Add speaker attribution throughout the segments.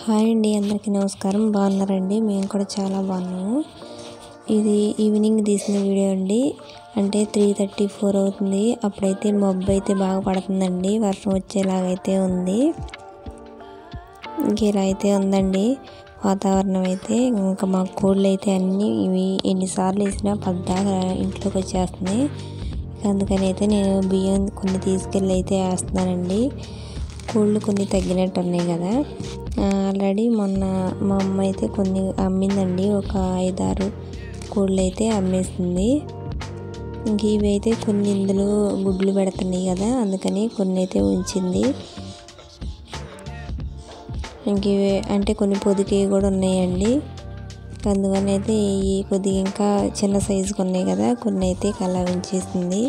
Speaker 1: hi అండి అందరికీ నమస్కారం బాగున్నారండి మేము కూడా చాలా బాగున్నాము ఇది ఈవినింగ్ తీసిన వీడియో అండి అంటే త్రీ థర్టీ ఫోర్ అవుతుంది అప్పుడైతే మబ్బు అయితే బాగా పడుతుందండి వర్షం వచ్చేలాగైతే ఉంది ఇంక ఇలా అయితే ఉందండి వాతావరణం అయితే ఇంకా మా కోళ్ళు అయితే అన్నీ ఇవి ఎన్నిసార్లు వేసినా పద్దాగా ఇంట్లోకి వచ్చేస్తున్నాయి అందుకని అయితే నేను బియ్యం కొన్ని తీసుకెళ్ళి అయితే వేస్తున్నానండి కోళ్ళు కొన్ని తగ్గినట్టు ఉన్నాయి కదా ఆల్రెడీ మొన్న మా అమ్మ అయితే కొన్ని అమ్మిందండి ఒక ఐదారు కోళ్ళు అయితే అమ్మేసింది ఇంక ఇవి అయితే కొన్ని ఇందులో గుడ్లు పెడుతున్నాయి కదా అందుకని కొన్ని అయితే ఉంచింది ఇంక ఇవి అంటే కొన్ని పొదికి కూడా ఉన్నాయండి అందువల్ల అయితే ఈ కొద్దిగా ఇంకా చిన్న సైజుకి ఉన్నాయి కదా కొన్ని అయితే అలా ఉంచేసింది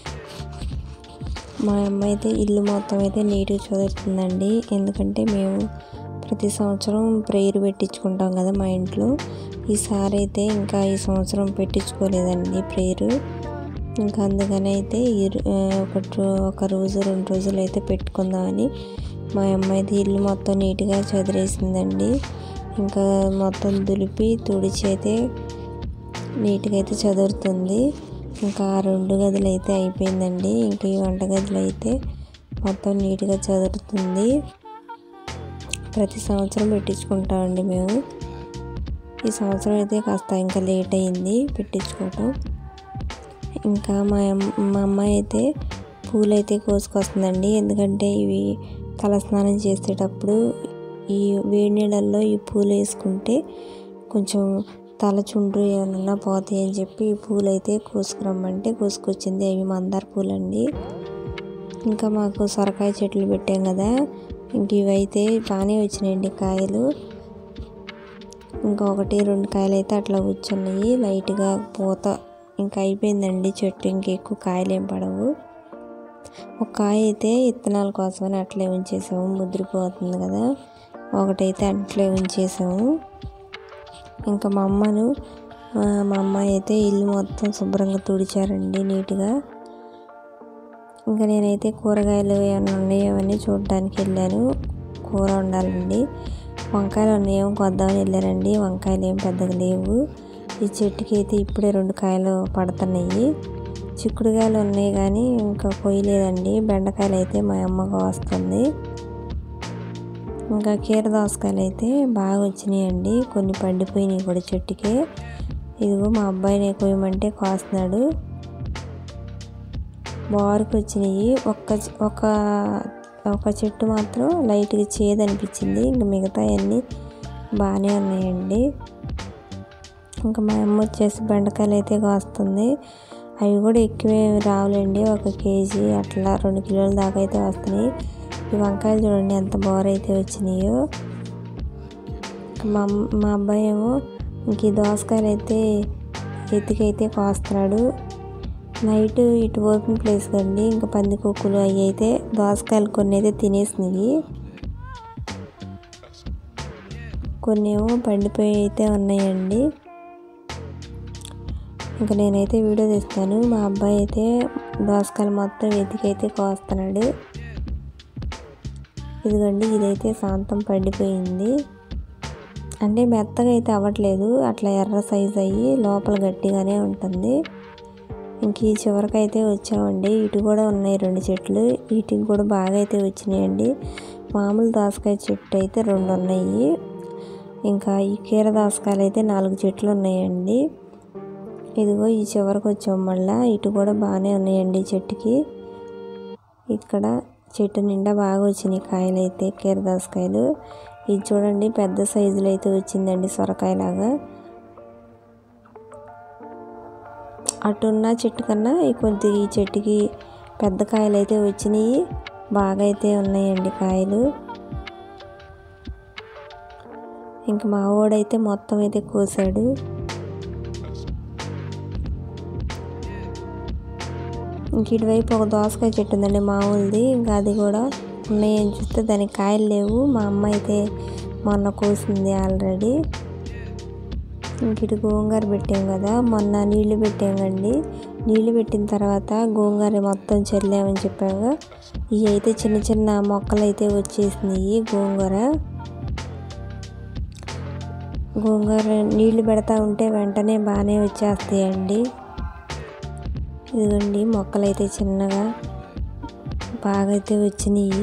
Speaker 1: మా అమ్మ అయితే ఇల్లు మొత్తం అయితే నీట్గా చదువుతుందండి ఎందుకంటే మేము ప్రతి సంవత్సరం ప్రేయర్ పెట్టించుకుంటాం కదా మా ఇంట్లో ఈసారి అయితే ఇంకా ఈ సంవత్సరం పెట్టించుకోలేదండి ప్రేయర్ ఇంకా అందుకని అయితే ఒక ఒక రోజు రెండు రోజులు అయితే పెట్టుకుందామని మా అమ్మ అయితే ఇల్లు మొత్తం నీట్గా చదిరేసిందండి ఇంకా మొత్తం దులిపి తుడిచి అయితే నీట్గా అయితే చదువుతుంది ఇంకా రెండు గదులు అయితే అయిపోయిందండి ఇంకా ఈ వంట గదులు అయితే మొత్తం నీట్గా చదువుతుంది ప్రతి సంవత్సరం పెట్టించుకుంటామండి మేము ఈ సంవత్సరం అయితే కాస్త ఇంకా లేట్ అయింది పెట్టించుకోవటం ఇంకా మా మా అమ్మాయి అయితే పూలు అయితే కోసుకొస్తుందండి ఎందుకంటే ఇవి తలస్నానం చేసేటప్పుడు ఈ వేడి నీళ్ళల్లో ఈ పూలు వేసుకుంటే కొంచెం తల చుండ్రు ఏమన్నా పోతాయి అని చెప్పి ఈ పూలు అయితే కోసుకురమ్మంటే కోసుకొచ్చింది అవి మందార పూలు అండి ఇంకా మాకు సొరకాయ చెట్లు పెట్టాం కదా ఇంక ఇవైతే బాగానే వచ్చినాయండి కాయలు ఇంకా ఒకటి రెండు కాయలు అయితే అట్లా కూర్చున్నాయి లైట్గా పూత ఇంకా అయిపోయిందండి చెట్టు ఇంకా ఎక్కువ కాయలు ఏం పడవు ఒక కాయ అయితే ఇత్తనాల కోసమని అట్లే ఉంచేసాము ముద్రిపోతుంది కదా ఒకటైతే అట్లే ఉంచేసాము ఇంకా మా అమ్మను మా అమ్మాయి అయితే ఇల్లు మొత్తం శుభ్రంగా తుడిచారండి నీట్గా ఇంకా నేనైతే కూరగాయలు ఏమైనా ఉన్నాయో అని చూడడానికి వెళ్ళాను కూర వండాలండి వంకాయలు ఉన్నాయో కొద్దామని వెళ్ళారండి వంకాయలు ఏం పెద్దగా లేవు ఈ చెట్టుకి అయితే ఇప్పుడే రెండు కాయలు పడుతున్నాయి చిక్కుడుకాయలు ఉన్నాయి కానీ ఇంకా కొయ్యలేదండి బెండకాయలు అయితే మా అమ్మకు వస్తుంది ఇంకా కీర దోసకాయలు అయితే బాగా వచ్చినాయండి కొన్ని పండిపోయినాయి కూడా చెట్టుకే ఇదిగో మా అబ్బాయిని కొయ్యమంటే కోస్తున్నాడు బారుకు వచ్చినాయి ఒక్క ఒక ఒక చెట్టు మాత్రం లైట్గా చేదు అనిపించింది ఇంకా మిగతా అన్నీ బాగానే ఉన్నాయండి ఇంకా మా అమ్మ వచ్చేసి బెండకాయలు అయితే కాస్తుంది అవి కూడా ఎక్కువే రావులేండి ఒక కేజీ అట్లా రెండు కిలోల దాకా అయితే వస్తున్నాయి ఈ వంకాయలు చూడండి ఎంత బోరైతే వచ్చినాయో మా మా అబ్బాయి ఏమో ఇంక ఈ దోసకాయలు అయితే ఎత్తికైతే కోస్తున్నాడు నైట్ ఇటు ఓపెన్ ప్లేస్ కండి ఇంకా పందికొక్కులు అవి అయితే దోసకాయలు కొన్ని అయితే తినేసినాయి కొన్ని ఏమో పండిపోయి అయితే ఉన్నాయండి ఇంకా నేనైతే వీడియో తీస్తాను మా అబ్బాయి అయితే దోసకాయలు మొత్తం వెతికైతే కోస్తున్నాడు ఇదిగోండి ఇదైతే శాంతం పండిపోయింది అంటే మెత్తగా అయితే అవ్వట్లేదు అట్లా ఎర్ర సైజ్ అయ్యి లోపల గట్టిగానే ఉంటుంది ఇంక ఈ చివరికైతే వచ్చామండి ఇటు కూడా ఉన్నాయి రెండు చెట్లు వీటికి కూడా బాగా అయితే వచ్చినాయండి మామూలు దోసకాయ చెట్టు అయితే రెండు ఉన్నాయి ఇంకా ఈ కీర దోసకాయలు అయితే నాలుగు చెట్లు ఉన్నాయండి ఇదిగో ఈ చివరికి వచ్చాం మళ్ళా ఇటు కూడా బాగానే ఉన్నాయండి చెట్టుకి ఇక్కడ చెట్టు నిండా బాగా వచ్చినాయి కాయలు అయితే కీర దోసకాయలు ఇది చూడండి పెద్ద సైజులో అయితే వచ్చిందండి సొరకాయలాగా అటున్న చెట్టు కన్నా కొద్ది ఈ చెట్టుకి పెద్ద కాయలు అయితే వచ్చినాయి బాగా అయితే ఉన్నాయండి కాయలు ఇంక మా వాడైతే మొత్తం అయితే కోసాడు ఇంక ఇటువైపు ఒక దోసకాయ చెట్టు ఉందండి మామూలుది ఇంకా అది కూడా ఉన్నాయని చూస్తే దానికి కాయలు లేవు మా అమ్మ అయితే మొన్న కోసింది ఆల్రెడీ ఇంక ఇటు గోంగూర పెట్టాం కదా మొన్న నీళ్లు పెట్టాం కండి నీళ్లు పెట్టిన తర్వాత గోంగూర మొత్తం చల్లామని చెప్పాగా ఇవి అయితే చిన్న చిన్న మొక్కలు అయితే వచ్చేసినాయి గోంగూర గోంగూర నీళ్లు పెడతా ఉంటే వెంటనే బాగానే వచ్చేస్తాయండి ఇదిగోండి మొక్కలైతే చిన్నగా బాగా అయితే వచ్చినాయి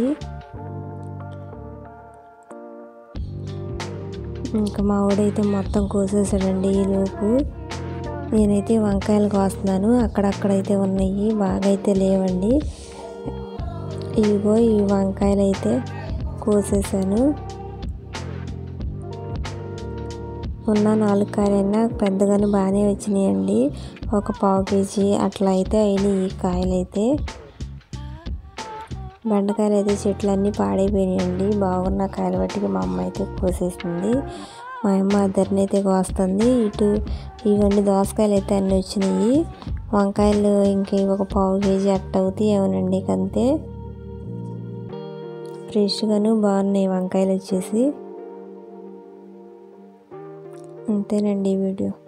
Speaker 1: ఇంకా మా వాడైతే మొత్తం కోసేసాడండి ఈలోపు నేనైతే వంకాయలు కోస్తున్నాను అక్కడక్కడైతే ఉన్నాయి బాగా అయితే లేవండి ఇదిగో ఈ వంకాయలు అయితే కోసేసాను ఉన్న నాలుగు కాయలైనా పెద్దగానే బాగానే వచ్చినాయండి ఒక పావు కేజీ అట్లా అయితే అయినాయి ఈ కాయలు అయితే బెండకాయలు అయితే చెట్లు అన్నీ పాడైపోయినాయండి బాగున్న కాయలు బట్టి మా అమ్మ అయితే కోసేసింది మా అమ్మ అద్దరిని అయితే కోస్తుంది ఇటు ఇవన్నీ దోసకాయలు అయితే అన్నీ వచ్చినాయి వంకాయలు ఇంక ఒక పావు కేజీ అట్ట అవుతాయి ఏమోనండి అంతే ఫ్రెష్గాను బాగున్నాయి వంకాయలు వచ్చేసి అంతేనండి ఈ వీడియో